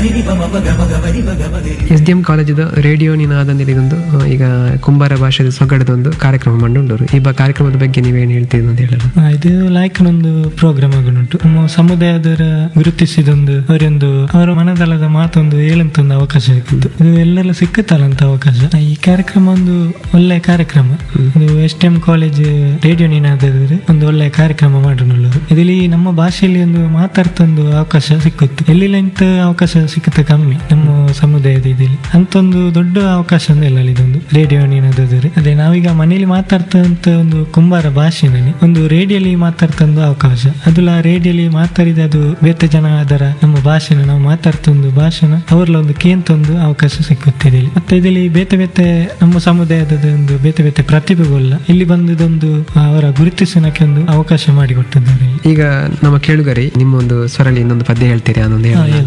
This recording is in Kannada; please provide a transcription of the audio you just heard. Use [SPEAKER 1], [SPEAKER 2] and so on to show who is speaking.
[SPEAKER 1] ಎಸ್ ಡಿ ಎಂ ಕಾಲೇಜದ ರೇಡಿಯೋ ನಿನಾದಂದಿಲ್ ಇದೊಂದು ಆ, ಈಗ ಕುಂಬಾರ ಭಾಷೆದ ಸೊಗಡದೊಂದು ಕಾರ್ಯಕ್ರಮ ಮಂಡುಂಡರು ಈ ಬ- ಕಾರ್ಯಕ್ರಮದ ಬಗ್ಗೆ ನೀವೇನು ಹೇಳ್ತೀರಿ ಅಂತ ಹೇಳಲ್ಲ
[SPEAKER 2] ಆ, ಇದು ಲಾಯ್ಕನೊಂದು ಪ್ರೋಗ್ರಾಮ್ ಆಗುನುಂಟು ನಮ್ಮ ಸಮುದಾಯದವರ ಗುರುತಿಸಿದೊಂದು ಅವರೊಂದು ಅವರ ಮನದಲ್ಲದ ಮಾತೊಂದು ಹೇಳಂತೊಂದು ಅವಕಾಶ ಸಿಕ್ಕಿತ್ತು ಇದು ಎಲ್ಲೆಲ್ಲ ಸಿಕ್ಕುತ್ತಲ್ಲ ಅಂತ ಅವಕಾಶ ಆ, ಈ ಕಾರ್ಯಕ್ರಮ ಒಂದು ಒಳ್ಳೆ ಕಾರ್ಯಕ್ರಮ ಇದು S T M college radio ನೀನಾದ್ರೆ ಒಂದು ಒಳ್ಳೆ ಕಾರ್ಯಕ್ರಮ ಮಾಡೋನುಳ್ಳದು ಇದರಲ್ಲಿ ನಮ್ಮ ಭಾಷೆಯಲ್ಲಿ ಒಂದು ಮಾತಾಡ್ತೊಂದು ಅವಕಾಶ ಸಿಕ್ಕುತ್ತೆ ಎಲ್ಲಿಲ್ಲ ಇಂಥ ಅವಕಾಶ ಸಿಕ್ಕುತ್ತೆ ಕಮ್ಮಿ ನಮ್ಮ ಸಮುದಾಯದ ಇದಲ್ಲಿ ಅಂತೊಂದು ದೊಡ್ಡ ಅವಕಾಶ ಅಂದ್ರೆ ಇಲ್ಲ ಇದೊಂದು ರೇಡಿಯೋ ನೀನಾದ್ರೆ ಅದೇ ನಾವೀಗ ಮನೇಲಿ ಮಾತಾಡ್ತಂತ ಒಂದು ಕುಂಬಾರ ಭಾಷೆನಲ್ಲಿ ಒಂದು ರೇಡಿಯೋಲಿ ಮಾತಾಡ್ತಂದು ಅವಕಾಶ ಅದು ರೇಡಿಯೋಲಿ ಮಾತಾಡಿದ ಅದು ಬೇತೆ ಜನ ಅದರ ನಮ್ಮ ಭಾಷೆನ ನಾವು ಮಾತಾಡ್ತೊಂದು ಭಾಷೆನ ಅವ್ರಲ್ಲ ಒಂದು ಕೇಂತೊಂದು ಅವಕಾಶ ಸಿಕ್ಕುತ್ತೆ ಇದರಲ್ಲಿ ಮತ್ತೆ ಇದರಲ್ಲಿ ಬೇತೆ ಬೇತೆ ನಮ್ಮ ಸಮುದಾಯದ ಒಂದು ಬೇತೆ ಬೇತೆ ಪ್ರತಿಭೆಗಳ ಇಲ್ಲಿ ಬಂದದೊಂದು ಅವರ ಗುರುತಿಸೋಣಕ್ಕೆ ಒಂದು ಅವಕಾಶ ಮಾಡಿಕೊಟ್ಟಿದ್ದಾರೆ
[SPEAKER 1] ಈಗ ನಮ್ಮ ಕೇಳುಗರಿ ನಿಮ್ಮ ಒಂದು ಸ್ವರಲ್ಲಿ ಇನ್ನೊಂದು ಪದ್ಯ ಹೇಳ್ತೀರಿ ಅನ್ನೊಂದು ಹೇಳಿ